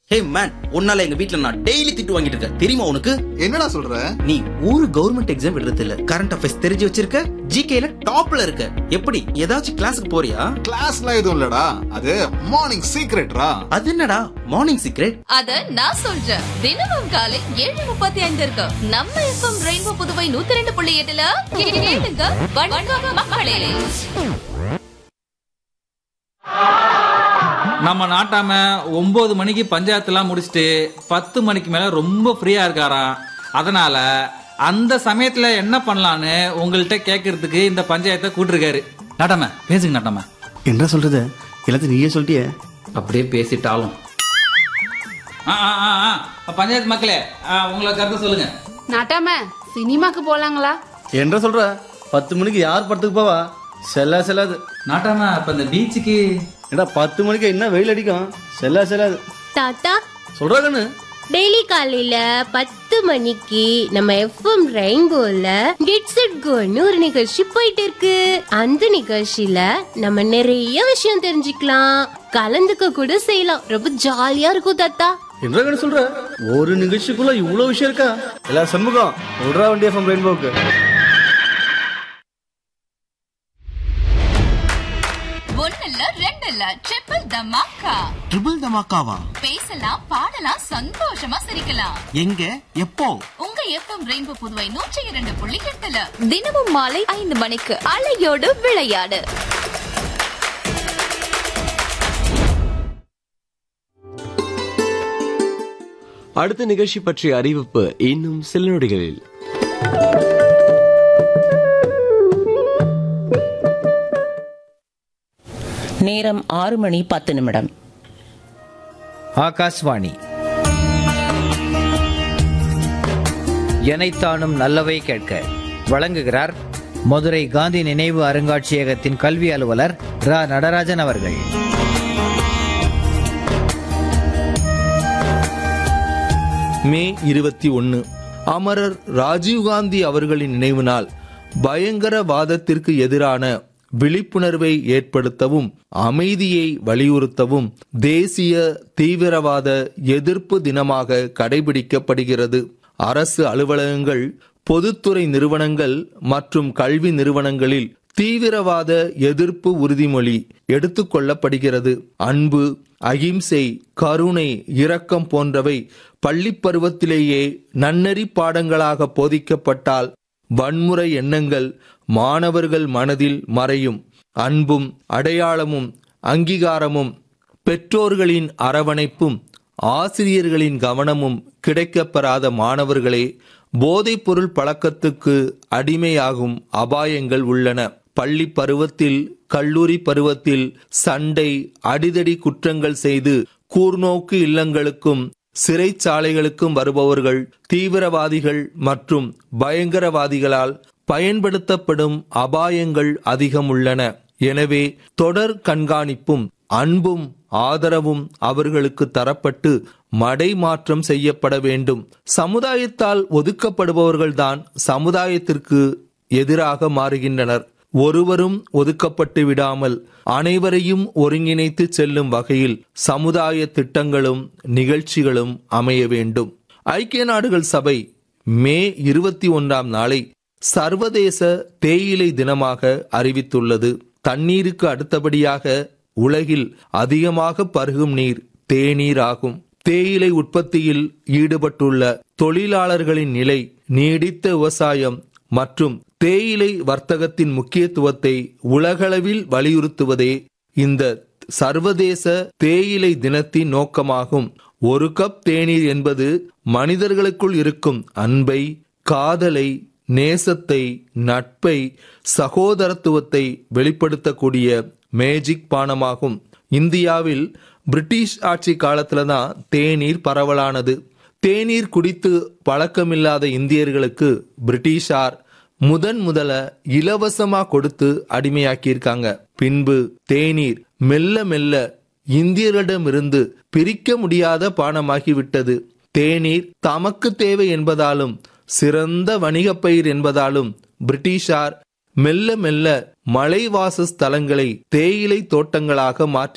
Hey man உன்னால எங்க வீட்ல நான் டெய்லி திட்டு வாங்கிட்டு இருக்கேன் தெரியுமா உனக்கு என்னடா சொல்ற நீ ஒரு கவர்மெண்ட் எக்ஸாம் எழுதுறது இல்ல கரண்ட் அஃபேர்ஸ் தெரிஞ்சு வச்சிருக்க ஜிகேல டாப்ல இருக்க எப்படி ஏதாச்சும் கிளாஸுக்கு போறியா கிளாஸ்லாம் எதுவும் இல்லடா அது மார்னிங் சீக்ரெட்ரா அது என்னடா மார்னிங் சீக்ரெட் அத நான் சொல்றேன் தினமும் காலை ஏழு முப்பத்தி ஐந்து இருக்கு நம்ம எஃப்எம் ரெயின்போ புதுவை நூத்தி ரெண்டு புள்ளி எட்டுல கேளுங்க வணக்கம் மக்களே நம்ம நாட்டாம ஒன்பது மணிக்கு பஞ்சாயத்துலாம் முடிச்சுட்டு பத்து மணிக்கு மேல ரொம்ப ஃப்ரீயா இருக்காராம் அதனால அந்த சமயத்துல என்ன பண்ணலான்னு உங்கள்கிட்ட கேட்கறதுக்கு இந்த பஞ்சாயத்தை கூட்டிருக்காரு நாட்டாம பேசுங்க நாட்டாம என்ன சொல்றது எல்லாத்தையும் நீயே சொல்லிட்டியே அப்படியே பேசிட்டாலும் ஆ, ஆ, ஆ, ஆ. பஞ்சாயத்து மக்களே ஆ, உங்களை கருத்து சொல்லுங்க நாட்டாம சினிமாக்கு போலாங்களா என்ன சொல்ற பத்து மணிக்கு யார் படத்துக்கு போவா செல்லா செல்லாது நாட்டாம இப்ப இந்த பீச்சுக்கு ஏடா பத்து மணிக்கு என்ன வெயில் அடிக்கும் செல்லா செல்லாது தாத்தா சொல்றா கண்ணு டெய்லி காலையில பத்து மணிக்கு நம்ம எஃப்எம் ரெயின்போல கெட்ஸ் இட் கோன்னு ஒரு நிகழ்ச்சி போயிட்டு இருக்கு அந்த நிகழ்ச்சியில நம்ம நிறைய விஷயம் தெரிஞ்சுக்கலாம் கலந்துக்க கூட செய்யலாம் ரொம்ப ஜாலியா இருக்கும் தாத்தா என்ன கண்ணு சொல்ற ஒரு நிகழ்ச்சிக்குள்ள இவ்வளவு விஷயம் இருக்கா எல்லா சண்முகம் விடுறா வண்டி எஃப்எம் ரெயின்போக்கு ஒன்னு இல்ல ரெண்டு இல்ல ட்ரிபிள் தமாக்கா ட்ரிபிள் தமாக்காவா பேசலாம் பாடலாம் சந்தோஷமா சிரிக்கலாம் எங்க எப்போ உங்க எஃப்எம் ரெயின்போ புதுவை நூற்றி இரண்டு புள்ளி எட்டுல தினமும் மாலை ஐந்து மணிக்கு அலையோடு விளையாடு அடுத்த நிகழ்ச்சி பற்றிய அறிவிப்பு இன்னும் சில நொடிகளில் நேரம் ஆறு மணி பத்து நிமிடம் ஆகாஷ்வாணி எனைத்தானும் நல்லவை கேட்க வழங்குகிறார் மதுரை காந்தி நினைவு அருங்காட்சியகத்தின் கல்வி அலுவலர் ரா நடராஜன் அவர்கள் மே இருபத்தி ஒன்று அமரர் ராஜீவ்காந்தி அவர்களின் நினைவு நாள் பயங்கரவாதத்திற்கு எதிரான விழிப்புணர்வை ஏற்படுத்தவும் அமைதியை வலியுறுத்தவும் தேசிய தீவிரவாத எதிர்ப்பு தினமாக கடைபிடிக்கப்படுகிறது அரசு அலுவலகங்கள் பொதுத்துறை நிறுவனங்கள் மற்றும் கல்வி நிறுவனங்களில் தீவிரவாத எதிர்ப்பு உறுதிமொழி எடுத்துக்கொள்ளப்படுகிறது அன்பு அகிம்சை கருணை இரக்கம் போன்றவை பள்ளிப் பருவத்திலேயே நன்னெறி பாடங்களாக போதிக்கப்பட்டால் வன்முறை எண்ணங்கள் மாணவர்கள் மனதில் மறையும் அன்பும் அடையாளமும் அங்கீகாரமும் பெற்றோர்களின் அரவணைப்பும் ஆசிரியர்களின் கவனமும் கிடைக்கப்பெறாத மாணவர்களே போதைப்பொருள் பழக்கத்துக்கு அடிமையாகும் அபாயங்கள் உள்ளன பள்ளி பருவத்தில் கல்லூரி பருவத்தில் சண்டை அடிதடி குற்றங்கள் செய்து கூர்நோக்கு இல்லங்களுக்கும் சிறைச்சாலைகளுக்கும் வருபவர்கள் தீவிரவாதிகள் மற்றும் பயங்கரவாதிகளால் பயன்படுத்தப்படும் அபாயங்கள் அதிகம் உள்ளன எனவே தொடர் கண்காணிப்பும் அன்பும் ஆதரவும் அவர்களுக்கு தரப்பட்டு மடை மாற்றம் செய்யப்பட வேண்டும் சமுதாயத்தால் ஒதுக்கப்படுபவர்கள்தான் சமுதாயத்திற்கு எதிராக மாறுகின்றனர் ஒருவரும் ஒதுக்கப்பட்டு விடாமல் அனைவரையும் ஒருங்கிணைத்து செல்லும் வகையில் சமுதாய திட்டங்களும் நிகழ்ச்சிகளும் அமைய வேண்டும் ஐக்கிய நாடுகள் சபை மே இருபத்தி ஒன்றாம் நாளை சர்வதேச தேயிலை தினமாக அறிவித்துள்ளது தண்ணீருக்கு அடுத்தபடியாக உலகில் அதிகமாக பருகும் நீர் தேநீர் ஆகும் தேயிலை உற்பத்தியில் ஈடுபட்டுள்ள தொழிலாளர்களின் நிலை நீடித்த விவசாயம் மற்றும் தேயிலை வர்த்தகத்தின் முக்கியத்துவத்தை உலகளவில் வலியுறுத்துவதே இந்த சர்வதேச தேயிலை தினத்தின் நோக்கமாகும் ஒரு கப் தேநீர் என்பது மனிதர்களுக்குள் இருக்கும் அன்பை காதலை நேசத்தை நட்பை சகோதரத்துவத்தை வெளிப்படுத்தக்கூடிய மேஜிக் பானமாகும் இந்தியாவில் பிரிட்டிஷ் ஆட்சி காலத்துல தான் தேநீர் பரவலானது தேநீர் குடித்து பழக்கமில்லாத இந்தியர்களுக்கு பிரிட்டிஷார் முதன் முதல இலவசமா கொடுத்து அடிமையாக்கியிருக்காங்க பின்பு தேநீர் மெல்ல மெல்ல இந்தியர்களிடமிருந்து பிரிக்க முடியாத பானமாகிவிட்டது தேநீர் தமக்கு தேவை என்பதாலும் சிறந்த வணிகப் பயிர் என்பதாலும் பிரிட்டிஷார் மெல்ல மெல்ல மலைவாச ஸ்தலங்களை தேயிலை தோட்டங்களாக மாற்றி